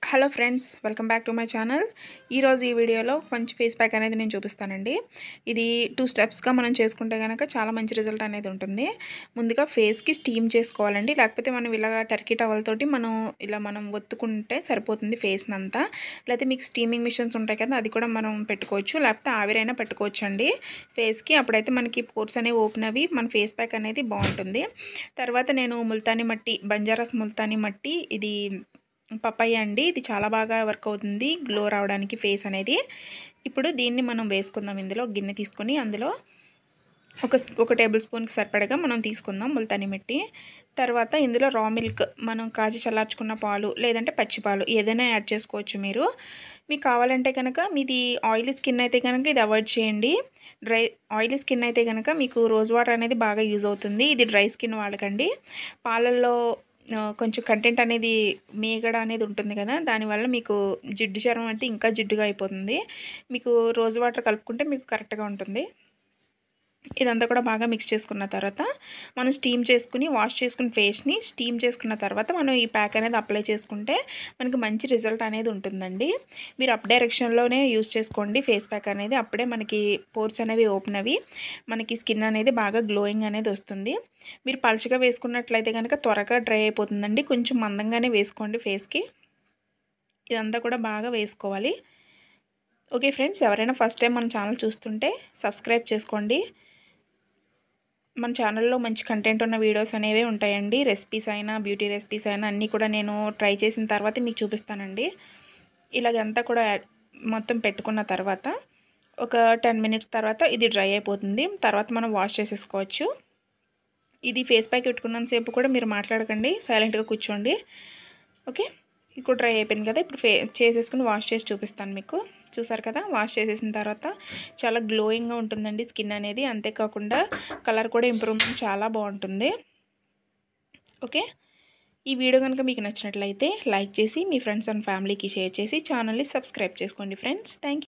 hello friends welcome back to my channel ఈరోజు ఈ వీడియోలో మంచి ఫేస్ ప్యాక్ అనేది నేను చూపిస్తానండి ఇది టూ స్టెప్స్గా మనం చేసుకుంటే కనుక చాలా మంచి రిజల్ట్ అనేది ఉంటుంది ముందుగా ఫేస్కి స్టీమ్ చేసుకోవాలండి లేకపోతే మనం ఇలా టర్కీ టవల్తోటి మనం ఇలా మనం ఒత్తుకుంటే సరిపోతుంది ఫేస్ని అంతా లేకపోతే మీకు స్టీమింగ్ మిషన్స్ ఉంటాయి కదా అది కూడా మనం పెట్టుకోవచ్చు లేకపోతే ఆవిరైనా పెట్టుకోవచ్చు అండి ఫేస్కి అప్పుడైతే మనకి పోర్స్ అనేవి ఓపెన్ అవి మన ఫేస్ ప్యాక్ అనేది బాగుంటుంది తర్వాత నేను ముల్తానీ మట్టి బంజారాస్ ముల్తానీ మట్టి ఇది పప్పాయ అండి ఇది చాలా బాగా వర్క్ అవుతుంది గ్లో రావడానికి ఫేస్ అనేది ఇప్పుడు దీన్ని మనం వేసుకుందాం ఇందులో గిన్నె తీసుకొని అందులో ఒక ఒక టేబుల్ స్పూన్కి సరిపడగా మనం తీసుకుందాం ముల్తాని మిట్టి తర్వాత ఇందులో రా మిల్క్ మనం కాచి చల్లార్చుకున్న పాలు లేదంటే పచ్చి పాలు ఏదైనా యాడ్ చేసుకోవచ్చు మీరు మీకు కావాలంటే కనుక మీది ఆయిలీ స్కిన్ అయితే కనుక ఇది అవాయిడ్ చేయండి డ్రై ఆయిలీ స్కిన్ అయితే కనుక మీకు రోజ్ వాటర్ అనేది బాగా యూజ్ అవుతుంది ఇది డ్రై స్కిన్ వాడకండి పాలల్లో కొంచెం కంటెంట్ అనేది మీగడ అనేది ఉంటుంది కదా దానివల్ల మీకు జిడ్డు చర్మం అయితే ఇంకా జిడ్డుగా అయిపోతుంది మీకు రోజ్ వాటర్ కలుపుకుంటే మీకు కరెక్ట్గా ఉంటుంది ఇదంతా కూడా బాగా మిక్స్ చేసుకున్న తర్వాత మనం స్టీమ్ చేసుకుని వాష్ చేసుకుని ఫేస్ని స్టీమ్ చేసుకున్న తర్వాత మనం ఈ ప్యాక్ అనేది అప్లై చేసుకుంటే మనకి మంచి రిజల్ట్ అనేది ఉంటుందండి మీరు అప్ డైరెక్షన్లోనే యూస్ చేసుకోండి ఫేస్ ప్యాక్ అనేది అప్పుడే మనకి పోర్స్ అనేవి ఓపెన్ అవి మనకి స్కిన్ అనేది బాగా గ్లోయింగ్ అనేది వస్తుంది మీరు పలుచగా వేసుకున్నట్లయితే కనుక త్వరగా డ్రై అయిపోతుందండి కొంచెం మందంగానే వేసుకోండి ఫేస్కి ఇదంతా కూడా బాగా వేసుకోవాలి ఓకే ఫ్రెండ్స్ ఎవరైనా ఫస్ట్ టైం మన ఛానల్ చూస్తుంటే సబ్స్క్రైబ్ చేసుకోండి మన ఛానల్లో మంచి కంటెంట్ ఉన్న వీడియోస్ అనేవి ఉంటాయండి రెసిపీస్ అయినా బ్యూటీ రెసిపీస్ అయినా అన్నీ కూడా నేను ట్రై చేసిన తర్వాత మీకు చూపిస్తానండి ఇలాగంతా కూడా మొత్తం పెట్టుకున్న తర్వాత ఒక టెన్ మినిట్స్ తర్వాత ఇది డ్రై అయిపోతుంది తర్వాత మనం వాష్ చేసేసుకోవచ్చు ఇది ఫేస్ ప్యాక్ పెట్టుకున్నంతసేపు కూడా మీరు మాట్లాడకండి సైలెంట్గా కూర్చోండి ఓకే ఇప్పుడు డ్రై అయిపోయింది కదా ఇప్పుడు ఫే చేసేసుకుని వాష్ చేసి చూపిస్తాను మీకు చూసారు కదా వాష్ చేసేసిన తర్వాత చాలా గ్లోయింగ్గా ఉంటుందండి స్కిన్ అనేది అంతేకాకుండా కలర్ కూడా ఇంప్రూవ్మెంట్ చాలా బాగుంటుంది ఓకే ఈ వీడియో కనుక మీకు నచ్చినట్లయితే లైక్ చేసి మీ ఫ్రెండ్స్ అండ్ ఫ్యామిలీకి షేర్ చేసి ఛానల్ని సబ్స్క్రైబ్ చేసుకోండి ఫ్రెండ్స్ థ్యాంక్